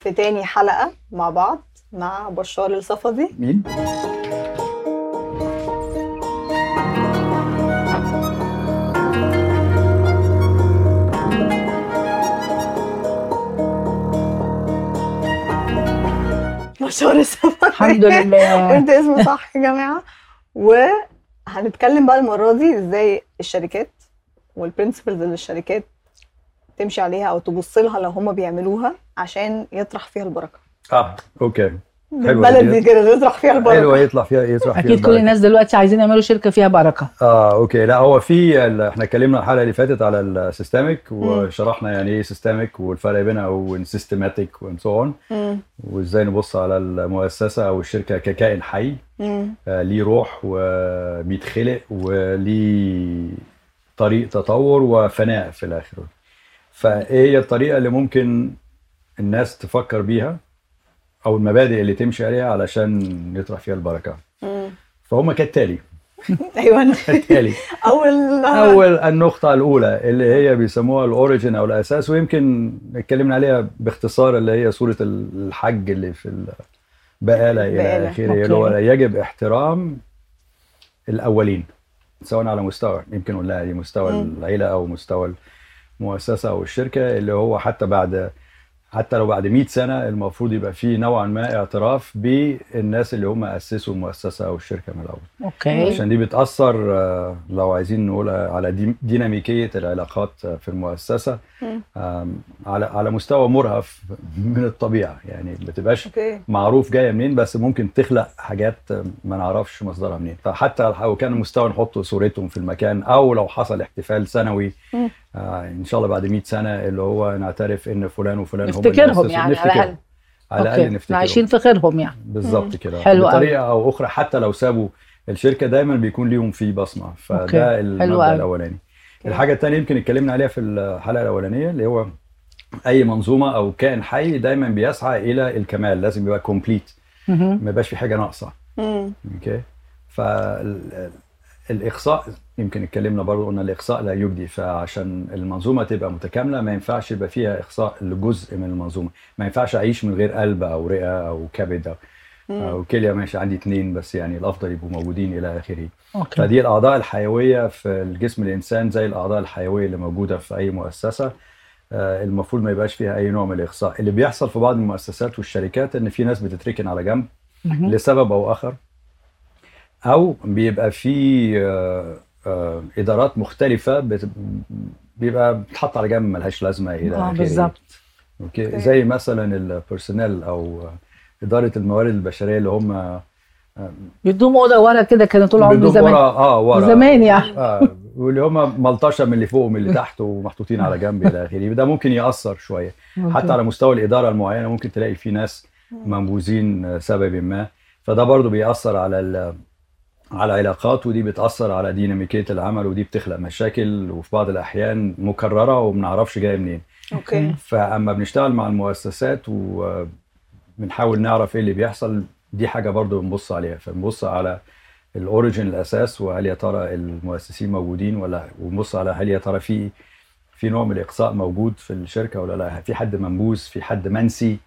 في تاني حلقة مع بعض مع بشار الصفدي مين؟ بشار الصفدي الحمد لله قلت اسمه صح يا جماعة وهنتكلم بقى المرة دي ازاي الشركات والبرنسبلز اللي الشركات تمشي عليها او تبص لها لو هم بيعملوها عشان يطرح فيها البركة اه اوكي حلوة بالبلدي دي. كده يطرح فيها البركة حلوه يطلع فيها يطلع فيها اكيد كل البركة. الناس دلوقتي عايزين يعملوا شركه فيها بركه اه اوكي لا هو في ال- احنا اتكلمنا الحلقه اللي فاتت على السيستميك وشرحنا يعني ايه سيستميك والفرق بينها وسيستماتيك وان سو اون مم. وازاي نبص على المؤسسه او الشركه ككائن حي مم. آه ليه روح وبيتخلق وليه طريق تطور وفناء في الاخر فايه هي الطريقه اللي ممكن الناس تفكر بيها او المبادئ اللي تمشي عليها علشان يطرح فيها البركه مم. فهم كالتالي ايوه كالتالي اول اول النقطه الاولى اللي هي بيسموها الاوريجن او الاساس ويمكن اتكلمنا عليها باختصار اللي هي صوره الحج اللي في البقاله الى بقالة. اخره اللي هو أوكي. يجب احترام الاولين سواء على مستوى يمكن نقول لها دي مستوى مم. العيله او مستوى المؤسسه او الشركه اللي هو حتى بعد حتى لو بعد 100 سنه المفروض يبقى فيه نوعا ما اعتراف بالناس اللي هم اسسوا المؤسسه او الشركه من الاول اوكي عشان دي بتأثر آه، لو عايزين نقول على دي- ديناميكية العلاقات آه، في المؤسسة مم. آم، على على مستوى مرهف من الطبيعة يعني ما تبقاش اوكي معروف جاية منين بس ممكن تخلق حاجات آه، ما نعرفش مصدرها منين فحتى لو كان المستوى نحط صورتهم في المكان أو لو حصل احتفال سنوي مم. آه، إن شاء الله بعد 100 سنة اللي هو نعترف إن فلان وفلان هم اللي نفتكرهم أسسوا- يعني على نفتكرهم. الاقل على الأقل اوكي احنا نفتكرهم عايشين في خيرهم يعني بالظبط كده حلو أوي. بطريقه او اخرى حتى لو سابوا الشركه دايما بيكون ليهم فيه بصمه أوكي. فده حلو المبدا أوي. الاولاني الحاجه الثانيه يمكن اتكلمنا عليها في الحلقه الاولانيه اللي هو اي منظومه او كائن حي دايما بيسعى الى الكمال لازم يبقى كومبليت مهم. ما يبقاش في حاجه ناقصه مم. اوكي فالاقصاء يمكن اتكلمنا برضو قلنا الاقصاء لا يجدي فعشان المنظومه تبقى متكامله ما ينفعش يبقى فيها اقصاء لجزء من المنظومه ما ينفعش اعيش من غير قلب او رئه او كبد او او كليه ماشي عندي اتنين بس يعني الافضل يبقوا موجودين الى اخره اوكي فدي الاعضاء الحيويه في الجسم الانسان زي الاعضاء الحيويه اللي موجوده في اي مؤسسه آه، المفروض ما يبقاش فيها اي نوع من الاقصاء اللي بيحصل في بعض المؤسسات والشركات ان في ناس بتتركن على جنب مهم. لسبب او اخر او بيبقى في آه، آه، ادارات مختلفه بت- بيبقى بتحط على جنب ملهاش لازمه الى اه اخره بالظبط اوكي أوكي. زي مثلا البيرسونيل او اداره الموارد البشريه اللي هم آه، بيدوم اوضه ورا كده كانوا طول عمرهم بدون زمان ورا اه ورا زمان يعني اه واللي هم ملطشه من اللي فوق ومن اللي تحت ومحطوطين على جنب الى اخره ده ممكن ياثر شويه حتى على مستوى الاداره المعينه ممكن تلاقي في ناس منبوذين سبب ما فده برضو بيأثر على ال- على العلاقات ودي بتأثر على ديناميكية العمل ودي بتخلق مشاكل وفي بعض الأحيان مكررة وما بنعرفش جاية منين اوكي فأما بنشتغل مع المؤسسات وبنحاول نعرف إيه اللي بيحصل دي حاجة برضو بنبص عليها فبنبص على الأوريجين الأساس وهل يا ترى المؤسسين موجودين ولا ونبص على هل يا ترى في في نوع من الإقصاء موجود في الشركة ولا لا في حد منبوذ في حد منسي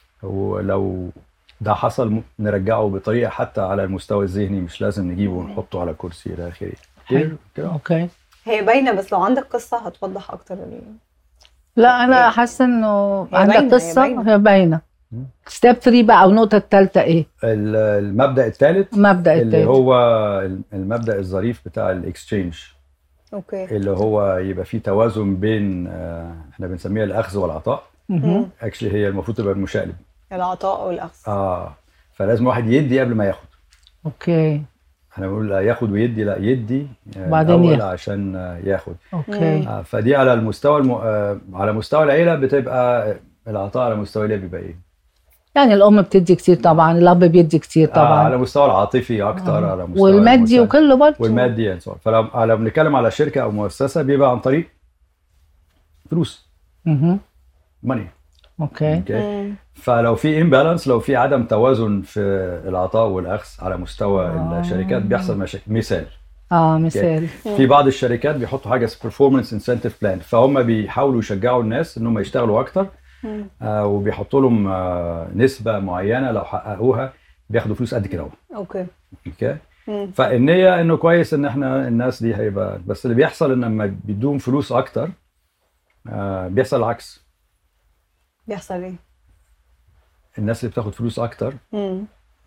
ولو ده حصل م- نرجعه بطريقه حتى على المستوى الذهني مش لازم نجيبه ونحطه على كرسي الى اخره حلو. كده كده اوكي هي باينه بس لو عندك قصه هتوضح اكتر ال- لا انا حاسه انه هي عندك باينة، هي قصه باينة. هي باينه مم. ستيب 3 بقى او النقطه الثالثه ايه ال- المبدا الثالث مبدا اللي الثالث هو المبدا الظريف بتاع الاكسشينج اوكي اللي هو يبقى فيه توازن بين آه، احنا بنسميها الاخذ والعطاء مهم. اكشلي هي المفروض تبقى المشقلب العطاء والاخذ اه فلازم واحد يدي قبل ما ياخد اوكي احنا بنقول لا ياخد ويدي لا يدي آه، بعدين الأول ياخد. عشان آه، ياخد اوكي آه، فدي على المستوى الم... آه، على مستوى العيله بتبقى العطاء على مستوى العيله بيبقى ايه؟ يعني الام بتدي كتير طبعا الاب بيدي كتير آه على طبعا مستوى العاطفي اكتر آه. على مستوى والمادي المساعد. وكله برضه والمادي and so on. فلو لو بنتكلم على شركه او مؤسسه بيبقى عن طريق فلوس مهم. ماني اوكي اوكي مم. فلو في امبالانس لو في عدم توازن في العطاء والاخذ على مستوى آه. الشركات بيحصل مشاكل مثال اه مثال في بعض الشركات بيحطوا حاجه بيرفورمانس انسنتيف بلان فهم بيحاولوا يشجعوا الناس ان هم يشتغلوا اكتر مم. آه، وبيحطوا لهم آه، نسبه معينه لو حققوها بياخدوا فلوس قد كده اهو اوكي اوكي مم. فالنية انه كويس ان احنا الناس دي هيبقى بس اللي بيحصل ان لما بيدوهم فلوس اكتر آه بيحصل العكس بيحصل ايه؟ الناس اللي بتاخد فلوس اكتر مم.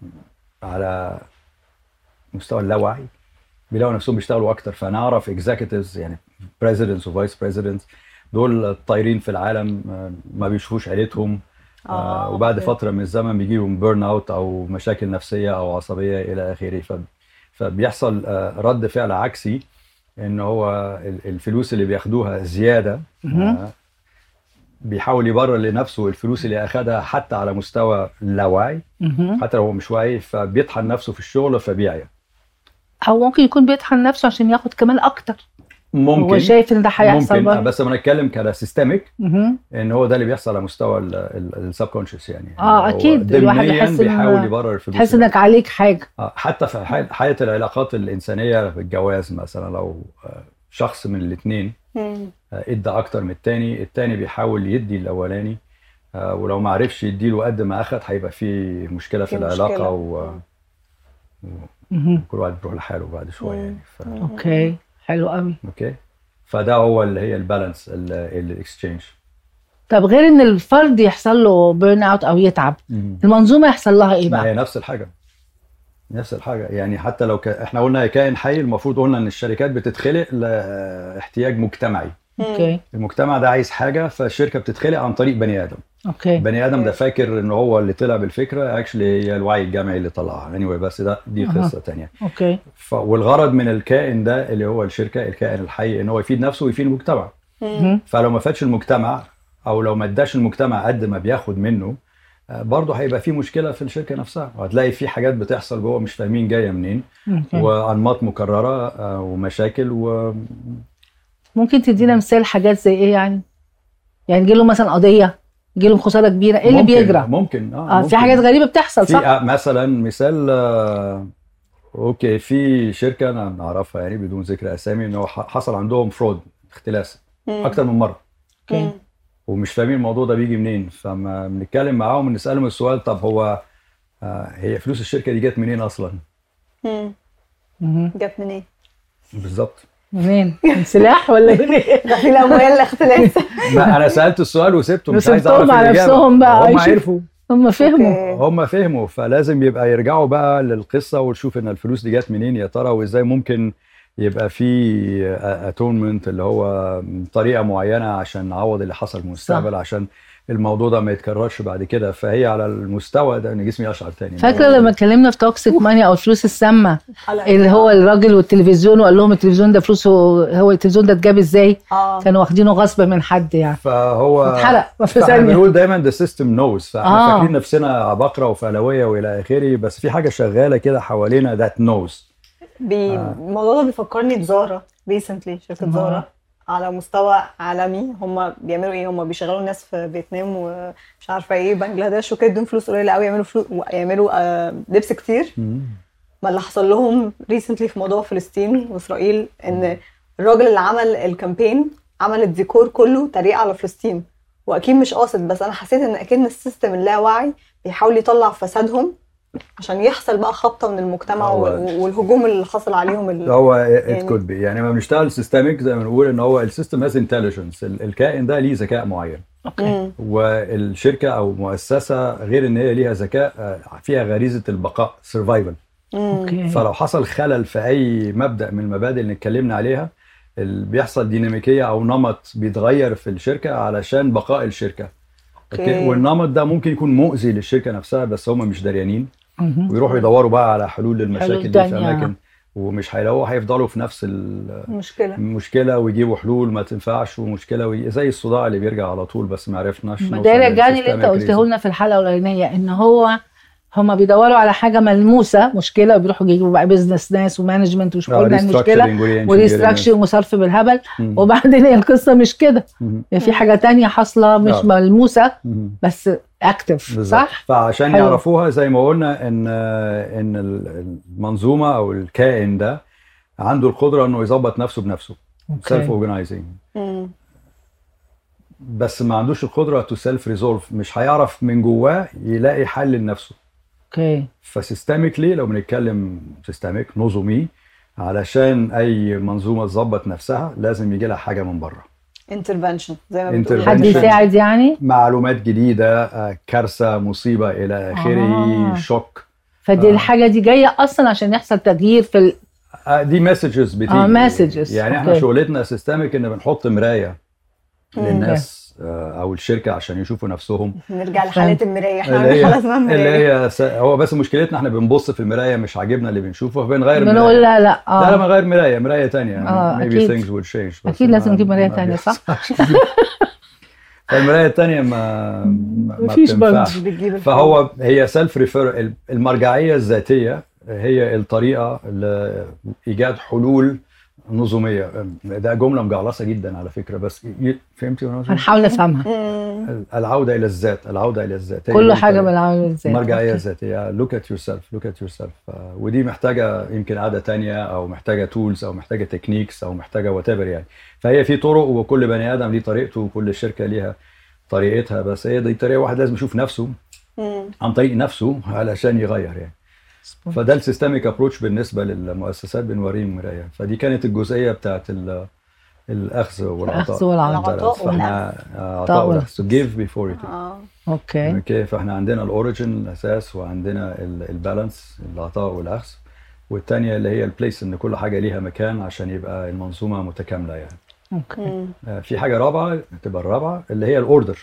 على مستوى اللاوعي بيلاقوا نفسهم بيشتغلوا اكتر فانا اعرف اكزيكتيفز يعني بريزيدنتس وفايس بريزيدنتس دول طايرين في العالم آه، ما بيشوفوش عيلتهم آه وبعد أوكي. فتره من الزمن بيجيهم بيرن اوت او مشاكل نفسيه او عصبيه الى اخره ف- فبيحصل آه، رد فعل عكسي ان هو ال- الفلوس اللي بياخدوها زياده مهم. آه، بيحاول يبرر لنفسه الفلوس اللي اخدها حتى على مستوى اللاوعي مهم. حتى لو هو مش واعي فبيطحن نفسه في الشغل فبيعيا او ممكن يكون بيطحن نفسه عشان ياخد كمان اكتر ممكن هو شايف ان ده هيحصل ممكن برضه بس لما نتكلم كسيستميك مهم. ان هو ده اللي بيحصل على مستوى السب كونشس يعني آه، هو أكيد. الواحد ضمنياً يحس إن- بيحاول يبرر الفلوس تحس اللي انك عليك حاجه آه، حتى في حي- حياة العلاقات الإنسانية في الجواز مثلا لو آه، شخص من الاثنين مم. ادى أكتر من التاني التاني بيحاول يدي الأولاني آه، ولو ما عرفش يديله قد ما أخد هيبقى في مشكلة في في العلاقة مشكلة. و- مهم. وكل واحد بيروح لحاله بعد شوية يعني ف... مم. اوكي حلو قوي أوكي فده هو اللي هي البالانس الاكسشينج طب غير ان الفرد يحصل له بيرن اوت او يتعب المنظومه يحصل لها ايه ما بقى؟ هي نفس الحاجة نفس الحاجة يعني حتى لو ك... احنا قلنا كائن حي المفروض قلنا ان الشركات بتتخلق لاحتياج مجتمعي اوكي المجتمع ده عايز حاجه فالشركه بتتخلق عن طريق بني ادم اوكي بني ادم ده فاكر ان هو اللي طلع بالفكره اكشلي هي الوعي الجمعي اللي طلعها anyway بس ده دي أها. قصه تانية اوكي ف... والغرض من الكائن ده اللي هو الشركه الكائن الحي ان هو يفيد نفسه ويفيد المجتمع مهم. فلو ما فادش المجتمع او لو ما اداش المجتمع قد ما بياخد منه آه، برضه هيبقى في مشكله في الشركه نفسها وهتلاقي في حاجات بتحصل جوه مش فاهمين جايه منين اوكي وانماط مكرره آه، ومشاكل و ممكن تدينا مثال حاجات زي ايه يعني؟ يعني يجي له مثلا قضيه يجي له خساره كبيره ايه اللي ممكن- بيجرى؟ ممكن اه ممكن. في حاجات غريبه بتحصل في صح؟ آه، مثلا مثال آه، اوكي في شركه انا نعرفها يعني بدون ذكر اسامي ان هو ح- حصل عندهم فرود اختلاس مم. اكتر من مره اوكي مم. ومش فاهمين الموضوع ده بيجي منين فما بنتكلم معاهم نسالهم السؤال طب هو آه، هي فلوس الشركه دي جت منين اصلا مم. مهم. جت منين؟ بالظبط منين؟ من سلاح ولا ايه؟ غسيل اموال اختلاس ما انا سالت السؤال وسبته مش عايز اعرف وسبتهم على الاجابه نفسهم بقى هم عايشين. عرفوا هم فهموا أوكي. هم فهموا فلازم يبقى يرجعوا بقى للقصه ونشوف ان الفلوس دي جت منين يا ترى وازاي ممكن يبقى في اتونمنت اللي هو طريقه معينه عشان نعوض اللي حصل في المستقبل عشان الموضوع ده ما يتكررش بعد كده فهي على المستوى ده ان جسمي اشعر تاني فاكره لما اتكلمنا في توكسيك ماني او الفلوس السامه حلقة. اللي هو الراجل والتلفزيون وقال لهم التلفزيون ده فلوسه هو التلفزيون ده اتجاب ازاي؟ اه كانوا واخدينه غصب من حد يعني فهو اتحرق في فاحنا ثانيه بنقول دايما ذا سيستم نوز فاحنا آه. فاكرين نفسنا عباقره وفهلويه والى اخره بس في حاجه شغاله كده حوالينا ذات نوز بي... آه. الموضوع ده بيفكرني بزارا ريسنتلي شركة آه. زارا على مستوى عالمي هم بيعملوا ايه هم بيشغلوا الناس في فيتنام ومش عارفه ايه بنجلاديش وكده يدوهم فلوس قليله قوي يعملوا فلوس يعملوا آه لبس كتير ما اللي حصل لهم ريسنتلي في موضوع فلسطين واسرائيل ان الراجل اللي عمل الكامبين عمل الديكور كله تريقه على فلسطين واكيد مش قاصد بس انا حسيت ان اكيد السيستم اللاواعي بيحاول يطلع فسادهم عشان يحصل بقى خبطه من المجتمع هو- و- والهجوم اللي حصل عليهم ال... هو ات يعني- كود بي يعني لما بنشتغل سيستميك زي ما بنقول ان هو السيستم هاز انتليجنس الكائن ده ليه ذكاء معين اوكي مم. والشركه او مؤسسه غير ان هي ليها ذكاء آه، فيها غريزه البقاء سرفايفل مم. اوكي فلو حصل خلل في اي مبدا من المبادئ اللي اتكلمنا عليها ال- بيحصل ديناميكيه او نمط بيتغير في الشركه علشان بقاء الشركه اوكي والنمط ده ممكن يكون مؤذي للشركه نفسها بس هم مش دريانين مهم. ويروحوا يدوروا بقى على حلول للمشاكل دي في تانية. اماكن ومش هيلاقوها هيفضلوا في نفس ال- مشكله المشكله ويجيبوا حلول ما تنفعش ومشكله وي... زي الصداع اللي بيرجع على طول بس ما عرفناش ما نوصل ده يرجعني اللي انت للsystemic قلته reason. لنا في الحلقه الاولانيه ان هو هما بيدوروا على حاجه ملموسه مشكله وبيروحوا يجيبوا بقى بيزنس ناس ومانجمنت ومش آه، قلنا المشكله restructuring و re-engineering. وريستراكشن وصرف بالهبل مم. وبعدين هي القصه مش كده مم. يعني في حاجه تانية حاصله مش آه. ملموسه مم. بس اكتف بالظبط. صح؟ فعشان حلو. يعرفوها زي ما قلنا ان ان المنظومه او الكائن ده عنده القدره انه يظبط نفسه بنفسه سيلف اوكي اورجنايزنج مم. بس ما عندوش القدره تو سيلف ريزولف مش هيعرف من جواه يلاقي حل لنفسه اوكي فسيستميكلي لو بنتكلم سيستميك نظمي علشان اي منظومه تظبط نفسها لازم يجي لها حاجه من بره انترفنشن زي ما بتقول Intervention. حد يساعد يعني معلومات جديده آه، كارثه مصيبه الى اخره آه. شوك فدي آه. الحاجه دي جايه اصلا عشان يحصل تغيير في ال... آه، دي مسجز بتيجي آه، messages. يعني احنا أوكي. شغلتنا سيستميك ان بنحط مرايه مم. للناس آه، او الشركه عشان يشوفوا نفسهم نرجع لحالة المراية احنا اللي عاملين هي حالة اسمها اللي المراية هي س- هو بس مشكلتنا احنا بنبص في المرايه مش عاجبنا اللي بنشوفه فبنغير بنقول المرايه لا لا لا لا اه بنغير مرايه مرايه تانية آه، maybe أكيد. things will change بس أكيد ما- لازم نجيب مراية ما تانية، صح؟ بيحصلش. فالمرايه التانية ما ما ما مفيش بتنفعش بتجيب الفلوس. فهو هي سيلف ريفير المرجعيه الذاتيه هي الطريقه لايجاد حلول نظاميه ده جمله مجعلصه جدا على فكره بس ي- فهمتي وأنا بقول؟ هنحاول نفهمها مم. العوده الى الذات العوده الى الذات هي كل دي حاجه الطريقة. بالعمل ازاي المرجعيه أوكي. الذاتيه لوك ات يور سيلف لوك ات يور سيلف ودي محتاجه يمكن قعده تانية او محتاجه تولز او محتاجه تكنيكس او محتاجه وات يعني فهي في طرق وكل بني ادم ليه طريقته وكل شركه ليها طريقتها بس هي دي طريقه واحد لازم يشوف نفسه مم. عن طريق نفسه علشان يغير يعني فده السيستميك ابروتش بالنسبه للمؤسسات بنوريهم مرايه فدي كانت الجزئيه بتاعت ال- الاخذ والعطاء الأخذ والعطاء. العطاء فاحنا آه، عطاء عطاء والأخذ. والاخذ جيف بيفور يو اه اوكي اوكي فاحنا عندنا الاوريجن الاساس وعندنا البالانس العطاء والاخذ والثانيه اللي هي البليس ان كل حاجه ليها مكان عشان يبقى المنظومه متكامله يعني اوكي مم. آه، في حاجه رابعه تبقى الرابعه اللي هي الاوردر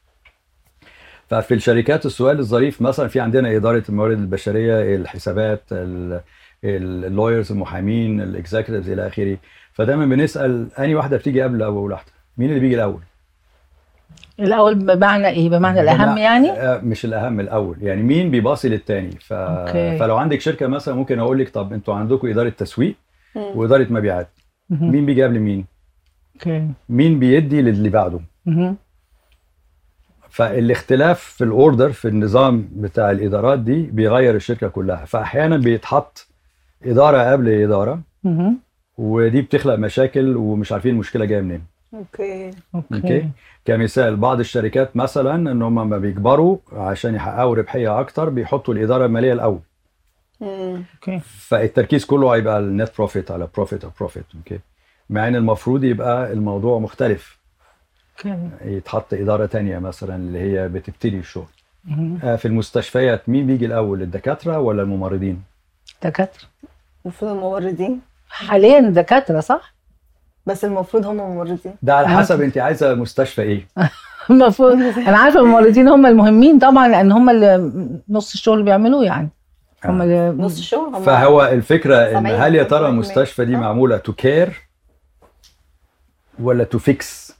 ففي الشركات السؤال الظريف مثلا في عندنا اداره الموارد البشريه الحسابات اللويرز المحامين الاكزيكتيفز الى اخره فدايما بنسال اني واحده بتيجي قبل اول واحده مين اللي بيجي الاول الاول بمعنى ايه بمعنى الاهم لا، يعني آه، مش الاهم الاول يعني مين بيباصي للتاني ف... أوكي. فلو عندك شركه مثلا ممكن اقول لك طب انتوا عندكم اداره تسويق مم. واداره مبيعات مهم. مين بيجي قبل مين اوكي مين بيدي للي بعده مهم. فالاختلاف في الاوردر في النظام بتاع الادارات دي بيغير الشركه كلها فاحيانا بيتحط اداره قبل اداره مهم. ودي بتخلق مشاكل ومش عارفين المشكله جايه منين اوكي اوكي اوكي كمثال بعض الشركات مثلا ان هم ما بيكبروا عشان يحققوا ربحيه اكتر بيحطوا الاداره الماليه الاول مم. اوكي فالتركيز كله هيبقى النت بروفيت على بروفيت او بروفيت اوكي مع ان المفروض يبقى الموضوع مختلف اوكي يتحط اداره تانية مثلا اللي هي بتبتدي الشغل مهم. آه، في المستشفيات مين بيجي الاول الدكاتره ولا الممرضين دكاتره وفي الممرضين حاليا دكاتره صح بس المفروض هم ممرضين ده على آه. حسب انت عايزه مستشفى ايه المفروض انا عارفه الممرضين هم المهمين طبعا لان هم اللي نص الشغل بيعملوه يعني هم اللي نص الشغل هم فهو الفكره ان 70 هل يا ترى 80% المستشفى دي آه. معموله تو كير ولا تو فيكس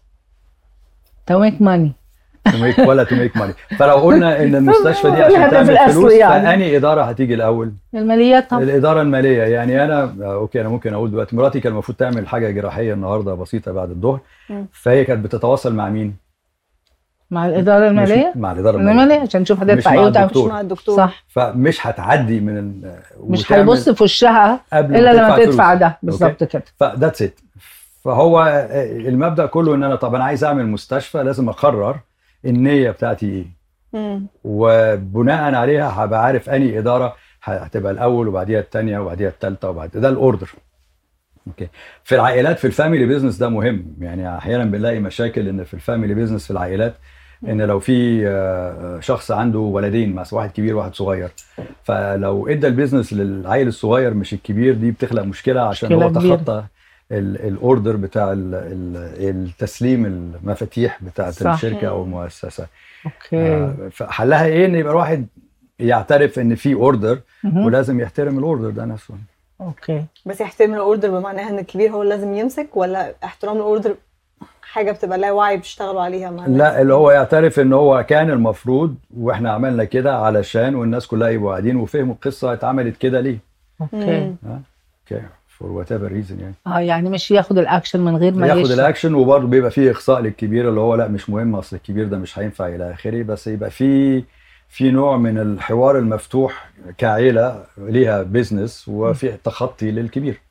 تو ميك ماني تو ميك ولا تو ميك ماني فلو قلنا ان المستشفى دي عشان الهدف تعمل الأصلي فلوس يعني. فاني اداره هتيجي الاول الماليات طبعا الاداره الماليه يعني انا آه، اوكي انا ممكن اقول دلوقتي مراتي كان المفروض تعمل حاجه جراحيه النهارده بسيطه بعد الظهر مم. فهي كانت بتتواصل مع مين؟ مع الاداره مش- الماليه مع الاداره الماليه الماليه عشان نشوف مش هتدفع مع ايه وتعمل الدكتور. مش مع الدكتور صح فمش هتعدي من ال... مش وتعمل هيبص في وشها قبل الا لما فلوس. تدفع ده بالظبط كده فذاتس ات فهو المبدا كله ان انا طب انا عايز اعمل مستشفى لازم اقرر النيه بتاعتي ايه مم. وبناء عليها هبقى عارف اني اداره هتبقى الاول وبعديها الثانيه وبعديها الثالثه وبعد ده الاوردر اوكي في العائلات في الفاميلي بيزنس ده مهم يعني احيانا بنلاقي مشاكل ان في الفاميلي بيزنس في العائلات ان لو في آه، شخص عنده ولدين مثلا واحد كبير واحد صغير فلو ادى البيزنس للعيل الصغير مش الكبير دي بتخلق مشكله عشان مشكلة هو كبيرة. تخطى ال- الاوردر بتاع ال- ال- التسليم المفاتيح بتاعت صح. الشركه او المؤسسه اوكي آه، فحلها ايه ان يبقى الواحد يعترف ان في اوردر مهم. ولازم يحترم الاوردر ده نفسه اوكي بس يحترم الاوردر بمعناها ان الكبير هو اللي لازم يمسك ولا احترام الاوردر حاجه بتبقى لا وعي بيشتغلوا عليها مع الناس؟ لا اللي هو يعترف ان هو كان المفروض واحنا عملنا كده علشان والناس كلها يبقوا قاعدين وفهموا القصه اتعملت كده ليه اوكي مم. اوكي فور وات ايفر ريزن يعني اه يعني مش ياخد الاكشن من غير ما ياخد يشرح. الاكشن وبرضه بيبقى فيه اخصاء للكبير اللي هو لا مش مهم اصل الكبير ده مش هينفع الى اخره بس يبقى في في نوع من الحوار المفتوح كعيله ليها بيزنس وفي تخطي للكبير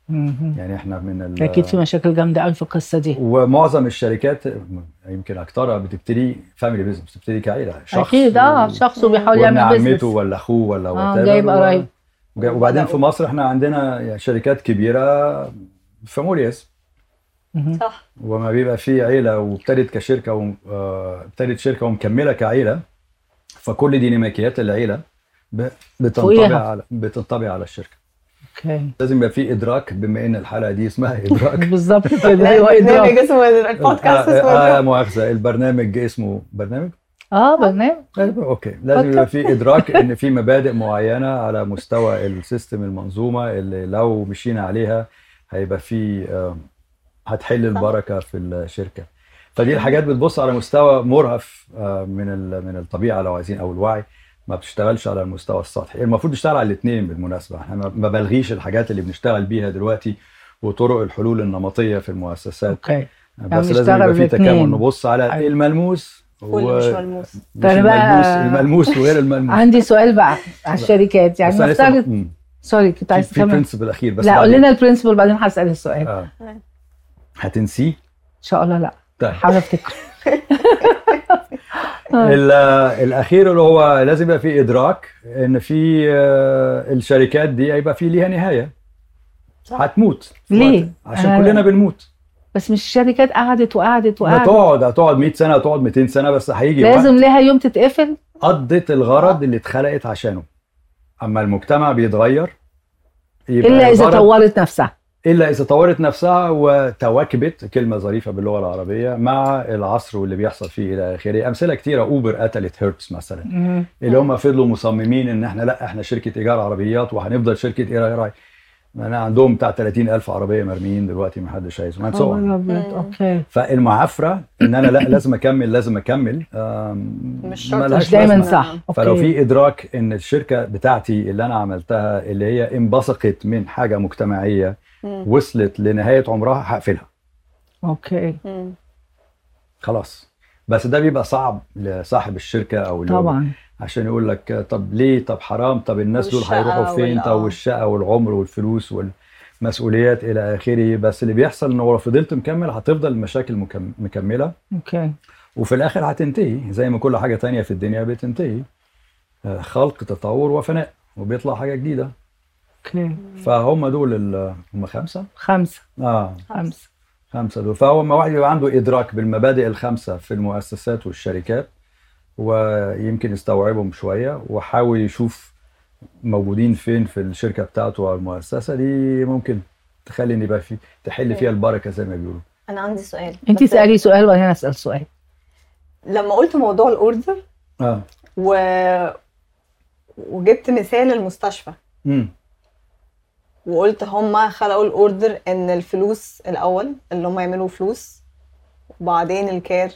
مهم. يعني احنا من ال- اكيد في مشاكل جامده قوي في القصه دي ومعظم الشركات يمكن اكترها بتبتدي فاميلي بزنس بتبتدي كعيله شخص اكيد اه و- شخص وبيحاول وابن يعمل بزنس عمته ولا اخوه ولا اه whatever جايب و- قرايب وجا- وبعدين بدأوا. في مصر احنا عندنا يعني شركات كبيره فاموليز مهم. صح وما بيبقى في عيله وابتدت كشركه و- آه، ابتدت شركه ومكمله كعيله فكل ديناميكيات العيله ب- بتنطبع فوقيها. على بتنطبع على الشركه اوكي لازم يبقى في ادراك بما ان الحلقه دي اسمها ادراك بالظبط كده لا، ايوه البرنامج ادراك اسمه البودكاست آه، اسمه آه إدراك. مؤاخذه البرنامج اسمه برنامج اه برنامج اوكي لازم يبقى في ادراك ان في مبادئ معينه على مستوى السيستم المنظومه اللي لو مشينا عليها هيبقى في آه، هتحل البركه في الشركه فدي الحاجات بتبص على مستوى مرهف آه، من ال- من الطبيعه لو عايزين او الوعي ما بتشتغلش على المستوى السطحي المفروض نشتغل على الاثنين بالمناسبه احنا ما- ما بلغيش الحاجات اللي بنشتغل بيها دلوقتي وطرق الحلول النمطيه في المؤسسات اوكي بس نشتغل لازم يبقى في الاتنين. تكامل نبص على أيوة. الملموس واللي مش ملموس مش طيب بقى- الملموس الملموس وغير الملموس عندي سؤال بقى على الشركات يعني بس أنا لسه- نفترض مم. سوري كنت في, عايز في تكمل برنسبل اخير بس لا قول بعدين. لنا البرنسبل بعدين هسال السؤال آه. تمام. هتنسيه ان شاء الله لا طيب حاول افتكر ال- الاخير اللي هو لازم يبقى في ادراك ان في آه، الشركات دي هيبقى في ليها نهايه صح. هتموت في ليه؟ وقت- عشان آه. كلنا بنموت بس مش الشركات قعدت وقعدت وقعدت هتقعد هتقعد 100 سنه هتقعد 200 سنه بس هيجي لازم وقت ليها يوم تتقفل قضت الغرض اللي اتخلقت عشانه اما المجتمع بيتغير يبقى الا اذا الغرض- طورت نفسها الا اذا طورت نفسها وتواكبت كلمه ظريفه باللغه العربيه مع العصر واللي بيحصل فيه الى اخره امثله كتيره اوبر قتلت هيرتز مثلا مم. اللي هم فضلوا مصممين ان احنا لا احنا شركه ايجار عربيات وهنفضل شركه ايجار راي انا عندهم بتاع 30000 عربيه مرميين دلوقتي ما حدش عايزهم and so on. خبر أبيض. مم. اوكي فالمعافره ان انا لا لازم اكمل لازم اكمل آم، مش شرط ملهاش مش دايما لازمة. صح فلو اوكي في ادراك ان الشركه بتاعتي اللي انا عملتها اللي هي انبثقت من حاجه مجتمعيه مم. وصلت لنهايه عمرها هقفلها اوكي مم. خلاص بس ده بيبقى صعب لصاحب الشركه او اللي هو طبعا عشان يقول لك طب ليه طب حرام طب الناس دول والشقة هيروحوا فين وال- طب آه. والشقه والعمر والفلوس والمسؤوليات الى اخره بس اللي بيحصل ان هو لو فضلت مكمل هتفضل المشاكل مكم- مكمله اوكي وفي الاخر هتنتهي زي ما كل حاجه تانية في الدنيا بتنتهي آه، خلق تطور وفناء وبيطلع حاجه جديده اوكي فهم دول ال- هم خمسه خمسه اه خمسه خمسه دول فهو لما واحد يبقى عنده ادراك بالمبادئ الخمسه في المؤسسات والشركات ويمكن يستوعبهم شويه وحاول يشوف موجودين فين في الشركه بتاعته او المؤسسه دي ممكن تخلي ان يبقى في تحل فيها البركه زي ما بيقولوا انا عندي سؤال انت بس اسالي سؤال وبعدين اسال سؤال لما قلت موضوع الاوردر اه و... وجبت مثال المستشفى امم وقلت هم خلقوا الاوردر ان الفلوس الاول اللي هم يعملوا فلوس وبعدين الكير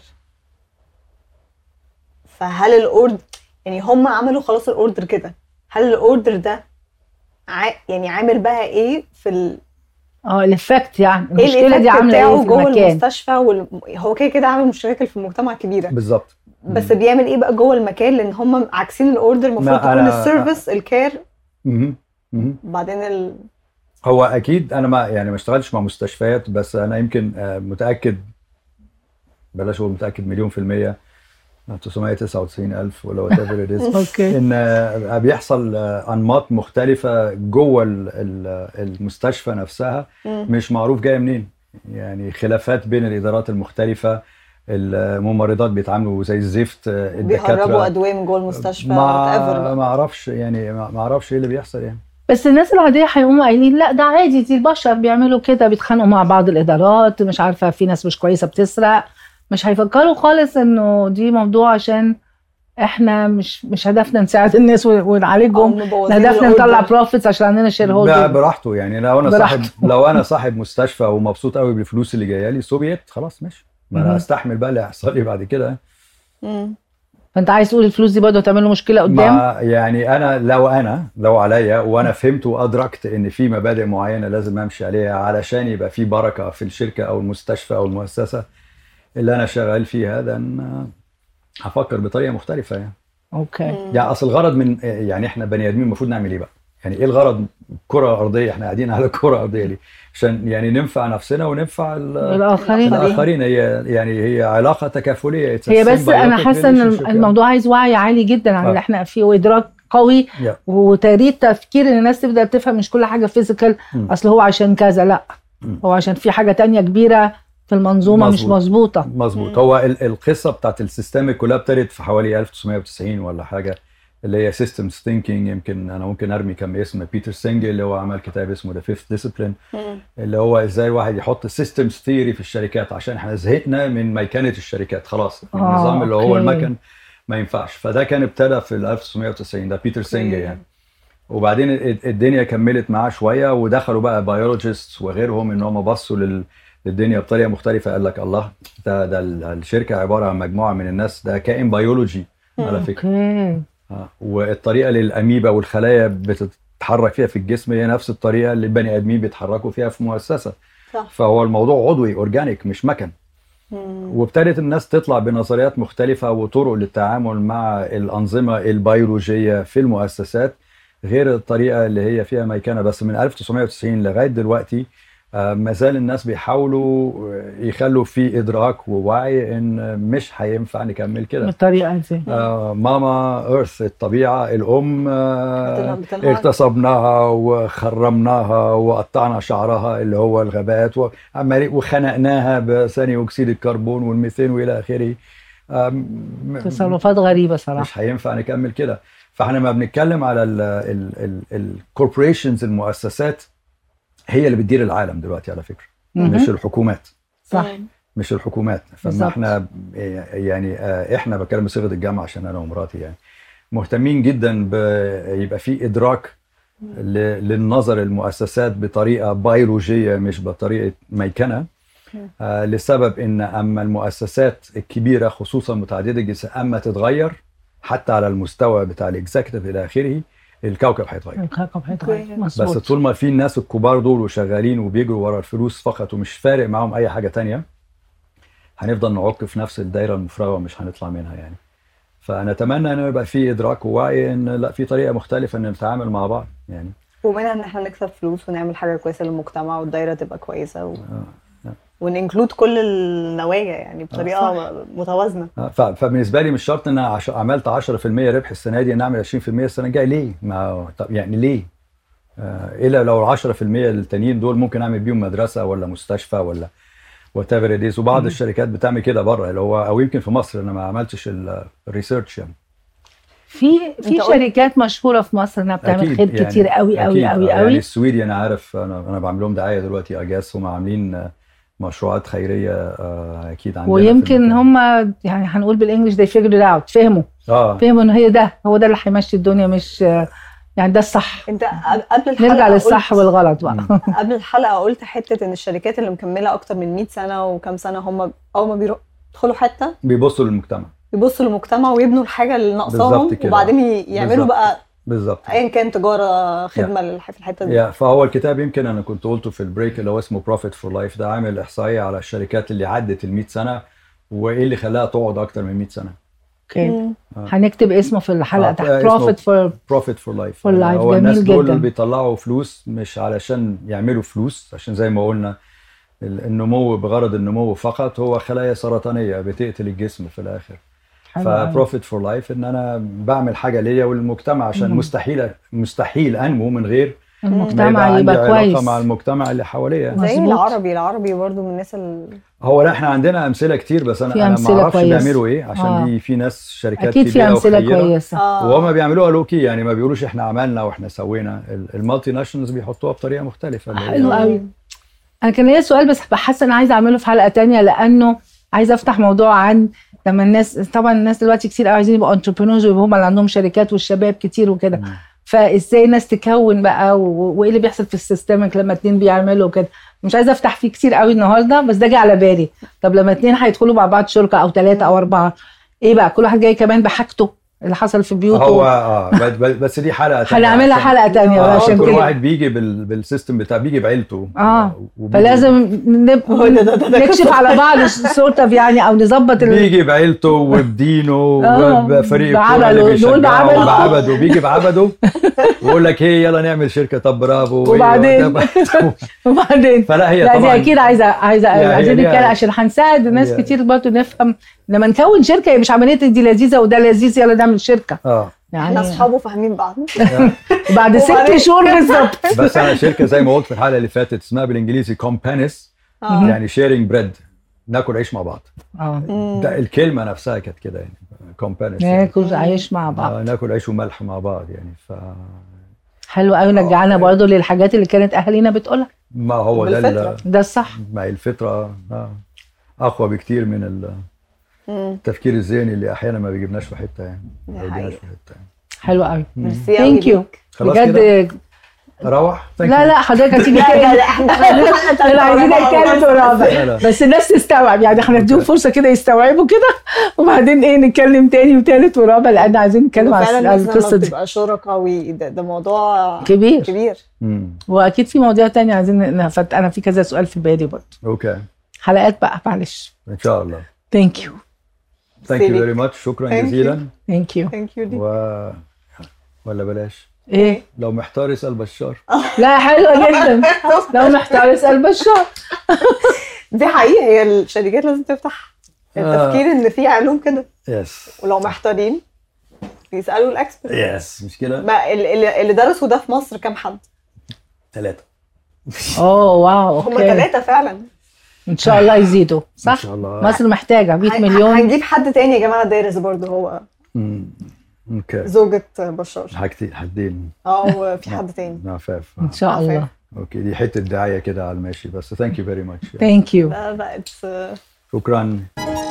فهل الاوردر يعني هم عملوا خلاص الاوردر كده هل الاوردر ده ع... يعني عامل بقى ايه في ال... اه الافكت يعني ايه المشكله دي الإيفكت عامله ايه بتاعه في جوه المكان المستشفى وال... هو كده كده عامل مشاكل في المجتمع كبيره بالظبط بس بيعمل ايه بقى جوه المكان لان هم عاكسين الاوردر المفروض ما تكون أنا- السيرفيس الكير مهم. مهم. بعدين ال... هو اكيد انا ما يعني ما اشتغلتش مع مستشفيات بس انا يمكن آه، متاكد بلاش اقول متاكد مليون في الميه 999 الف ولا وات ايفر ات از اوكي ان آه، بيحصل آه، انماط مختلفه جوه ال- ال- المستشفى نفسها مم. مش معروف جايه منين يعني خلافات بين الادارات المختلفه الممرضات بيتعاملوا زي الزفت آه، بيهربوا الدكاتره ادويه من جوه المستشفى ما whatever ما اعرفش يعني ما ما اعرفش ايه اللي بيحصل يعني بس الناس العاديه هيقوموا قايلين لا ده عادي دي البشر بيعملوا كده بيتخانقوا مع بعض الادارات مش عارفه في ناس مش كويسه بتسرق مش هيفكروا خالص انه دي موضوع عشان احنا مش مش هدفنا نساعد الناس ون- ونعالجهم هدفنا نطلع بروفيتس عشان عندنا شير لا هولدر براحته يعني لو انا براحته. صاحب لو انا صاحب مستشفى ومبسوط قوي بالفلوس اللي جايه لي سوبيت خلاص ماشي ما مهم. انا استحمل بقى اللي هيحصل لي بعد كده مم. فانت عايز تقول الفلوس دي برضه هتعمل له مشكله قدام ما يعني انا لو انا لو عليا وانا فهمت وادركت ان في مبادئ معينه لازم امشي عليها علشان يبقى في بركه في الشركه او المستشفى او المؤسسه اللي انا شغال فيها ده هفكر بطريقه مختلفه يعني اوكي مم. يعني اصل الغرض من يعني احنا بني ادمين المفروض نعمل ايه بقى؟ يعني ايه الغرض الكره الارضيه احنا قاعدين على كره ارضيه ليه عشان يعني ننفع نفسنا وننفع ال- الاخرين الاخرين هي يعني هي علاقه تكافليه It's a هي بس انا symbiotic حاسه ان relationship يعني. الموضوع عايز وعي عالي جدا عن آه. اللي احنا فيه وادراك قوي Yeah. وتريد تفكير ان الناس تبدا تفهم مش كل حاجه فيزيكال مم. اصل هو عشان كذا لا مم. هو عشان في حاجه تانية كبيره في المنظومه مش مظبوط. مظبوطه مظبوط مم. هو ال- القصه بتاعت السيستمك كلها ابتدت في حوالي 1990 ولا حاجه اللي هي سيستمز ثينكينج يمكن انا ممكن ارمي كم اسم بيتر سينجل اللي هو عمل كتاب اسمه ذا فيفث ديسيبلين مم. اللي هو ازاي الواحد يحط سيستمز ثيوري في الشركات عشان احنا زهقنا من ميكنه الشركات خلاص آه، النظام اللي هو أوكي. المكن ما ينفعش فده كان ابتدى في ال 1990 ده بيتر سينجل أوكي. يعني وبعدين ال- الدنيا كملت معاه شويه ودخلوا بقى بيولوجيست وغيرهم ان هم بصوا لل للدنيا بطريقه مختلفه قال لك الله ده ده ال- الشركه عباره عن مجموعه من الناس ده كائن بيولوجي على مم. فكره اوكي آه، والطريقه اللي الاميبا والخلايا بتتحرك فيها في الجسم هي نفس الطريقه اللي البني ادمين بيتحركوا فيها في مؤسسه صح فهو الموضوع عضوي اورجانيك مش مكن مم. وابتدت الناس تطلع بنظريات مختلفه وطرق للتعامل مع الانظمه البيولوجيه في المؤسسات غير الطريقه اللي هي فيها ميكنه بس من 1990 لغايه دلوقتي آه، ما زال الناس بيحاولوا يخلوا في ادراك ووعي ان مش هينفع نكمل كده بالطريقه دي آه، ماما ايرث الطبيعه الام آه، بتلعب- بتلعب. اغتصبناها وخرمناها وقطعنا شعرها اللي هو الغابات وعمال- وخنقناها بثاني اكسيد الكربون والميثين والى اخره آم، تصرفات غريبه صراحه مش هينفع نكمل كده فاحنا ما بنتكلم على الكوربوريشنز المؤسسات هي اللي بتدير العالم دلوقتي على فكره مهم. مش الحكومات صح مم. مش الحكومات فما بالظبط. احنا يعني آه، احنا بتكلم بصيغه الجامعه عشان انا ومراتي يعني مهتمين جدا يبقى في ادراك ل- للنظر المؤسسات بطريقه بيولوجيه مش بطريقه ميكنه آه، لسبب ان اما المؤسسات الكبيره خصوصا متعدده الجنسيات اما تتغير حتى على المستوى بتاع الاكزكتيف الى اخره الكوكب هيتغير الكوكب هيتغير أوكي. بس مظبوط طول ما في الناس الكبار دول وشغالين وبيجروا ورا الفلوس فقط ومش فارق معاهم اي حاجه تانية هنفضل نعك في نفس الدايره المفرغه ومش هنطلع منها يعني فنتمنى انه يبقى في ادراك ووعي ان لا في طريقه مختلفه ان نتعامل مع بعض يعني ومنها ان احنا نكسب فلوس ونعمل حاجه كويسه للمجتمع والدايره تبقى كويسه و... آه. وننكلود كل النوايا يعني بطريقه متوازنه آه، ف- فبالنسبه لي مش شرط ان انا عش... عملت 10% ربح السنه دي ان اعمل 20% السنه الجايه ليه؟ ما طب يعني ليه؟ آه الا لو ال 10% التانيين دول ممكن اعمل بيهم مدرسه ولا مستشفى ولا وات ايفر وبعض الشركات بتعمل كده بره اللي هو او يمكن في مصر انا ما عملتش ال- الريسيرش يعني في في أنت قلت- شركات مشهوره في مصر انها بتعمل أكيد خير كتير قوي قوي أكيد. قوي يعني قوي السويدي انا عارف انا انا بعمل لهم دعايه دلوقتي اجاس هم عاملين آه، مشروعات خيريه آه، اكيد عندنا في ويمكن المكان. هم يعني هنقول بالانجلش they figured it out فهموا اه فهموا ان هي ده هو ده اللي هيمشي الدنيا مش يعني ده الصح انت قبل الحلقه نرجع للصح قلت- والغلط بقى قبل الحلقه قلت حته ان الشركات اللي مكمله اكتر من 100 سنه وكام سنه هم اول ما بيروحوا يدخلوا حته بيبصوا للمجتمع يبصوا للمجتمع ويبنوا الحاجه اللي ناقصاهم بالظبط كده. وبعدين ي- يعملوا بالظبط. بقى بالظبط ايا كان تجاره خدمه للح- في الحته دي يا فهو الكتاب يمكن انا كنت قلته في البريك اللي هو اسمه بروفيت فور لايف ده عامل احصائيه على الشركات اللي عدت ال 100 سنه وايه اللي خلاها تقعد اكتر من 100 سنه اوكي مم. هنكتب اسمه في الحلقه آه، تحت اسمه- بروفيت فور بروفيت فور لايف For life، هو الناس جميل دول جداً. بيطلعوا فلوس مش علشان يعملوا فلوس عشان زي ما قلنا ال- النمو بغرض النمو فقط هو خلايا سرطانيه بتقتل الجسم في الاخر فبروفيت فور لايف ان انا بعمل حاجه ليا وللمجتمع عشان مم. مستحيل مستحيل انمو من غير ما المجتمع عندي يبقى علاقه كويس مع المجتمع اللي حواليا زي مظبوط. العربي العربي برضو من الناس ال... هو لا احنا عندنا امثله كتير بس انا في انا ما أمثلة اعرفش كويسة. بيعملوا ايه عشان آه. دي في ناس شركات اكيد في كبيرة امثله وخيرة كويسه اه وهم بيعملوها لوكي يعني ما بيقولوش احنا عملنا واحنا سوينا ال- المالتي ناشونالز بيحطوها بطريقه مختلفه اللي هي- حلو قوي انا كان ليا سؤال بس بحس ان عايزه اعمله في حلقه تانية لانه عايزه افتح موضوع عن لما الناس طبعا الناس دلوقتي كتير قوي عايزين يبقوا انتربرينورز ويبقوا هم اللي عندهم شركات والشباب كتير وكده مم. فازاي الناس تكون بقى و- وايه اللي بيحصل في السيستمك لما اتنين بيعملوا كده مش عايزه افتح فيه كتير قوي النهارده بس ده جه على بالي طب لما اتنين هيدخلوا مع بعض شركه او ثلاثه او اربعه ايه بقى كل واحد جاي كمان بحاجته اللي حصل في بيوته هو اه بس- بس بس دي حلقه تانية هنعملها عشان- حلقه تانية آه عشان كل كده واحد بيجي بال... بالسيستم بتاع بيجي بعيلته آه. وبيجي- فلازم نب... هو ده- ده- ده- ده نكشف قصة. على بعض سورت اوف يعني او نظبط ال... بيجي بعيلته وبدينه آه، وبفريق الكورة بعمله. اللي نقول بيشجعه بعمله. بعبده بيجي بعبده ويقول لك هي يلا نعمل شركه طب برافو وهي- وبعدين؟ وبعدين فلا هي لا دي طبعا اكيد عايزه عايزه هي- عايزين هي- نتكلم عشان هنساعد ناس هي- كتير برضه نفهم لما نكون شركه هي مش عمليه دي لذيذه وده لذيذ يلا نعمل شركه اه احنا يعني اصحاب وفاهمين بعض بعد ست وبعدين- شهور بالظبط بس انا شركه زي ما قلت في الحلقه اللي فاتت اسمها بالانجليزي كومبانيس آه. يعني شيرنج بريد ناكل عيش مع بعض اه مم. ده الكلمه نفسها كانت كده يعني كومبانيس ناكل عايش مع بعض آه ناكل عيش وملح مع بعض يعني ف حلو قوي رجعنا برضه للحاجات اللي كانت اهالينا بتقولها ما هو ده بالفطرة. ال- ده الصح ما هي الفطره آه اقوى بكتير من ال- مم. التفكير الذهني اللي احيانا ما بيجيبناش في حته يعني دي ما بيجيبناش حقيقة. في حته يعني حلو قوي ميرسي قوي ثانك يو ليك. خلاص كده بجد اروح Thank لا you. لا حضرتك هتيجي لا لا تاني لا احنا احنا عايزين نتكلم لا، ورابع لا. بس الناس تستوعب يعني احنا نديهم أوكي. فرصه كده يستوعبوا كده وبعدين ايه نتكلم تاني وتالت ورابع لان عايزين نتكلم فعلا على الناس لما القصه دي بتبقى شركاء وي- ده, ده موضوع كبير كبير مم. واكيد في مواضيع تانية عايزين نفت انا في كذا سؤال في بالي برضه اوكي حلقات بقى معلش ان شاء الله ثانك يو ثانك يو سيبك. فيري ماتش شكرا Thank you. جزيلا ثانك يو ثانك يو و ولا بلاش ايه لو محتار اسال بشار لا حلوه جدا لو محتار اسال بشار دي حقيقة هي الشركات لازم تفتح التفكير ان في علوم كده يس ولو محتارين يسالوا الاكسبرت يس مش كده ما ال- ال- اللي درسوا ده في مصر كام حد؟ ثلاثه اوه واو هم اوكي ثلاثة فعلا ان شاء الله يزيدوا ان صح شاء الله مصر محتاجه 100 هن- مليون هنجيب حد تاني يا جماعة دارس برضه هو مم. اوكي زوجة بشار حاجتين حدين اه وفي حد تاني عفاف ان شاء عفوا. الله اوكي دي حته دعايه كده على الماشي بس ثانك يو فيري ماتش ثانك يو لا لا it's, uh, شكرا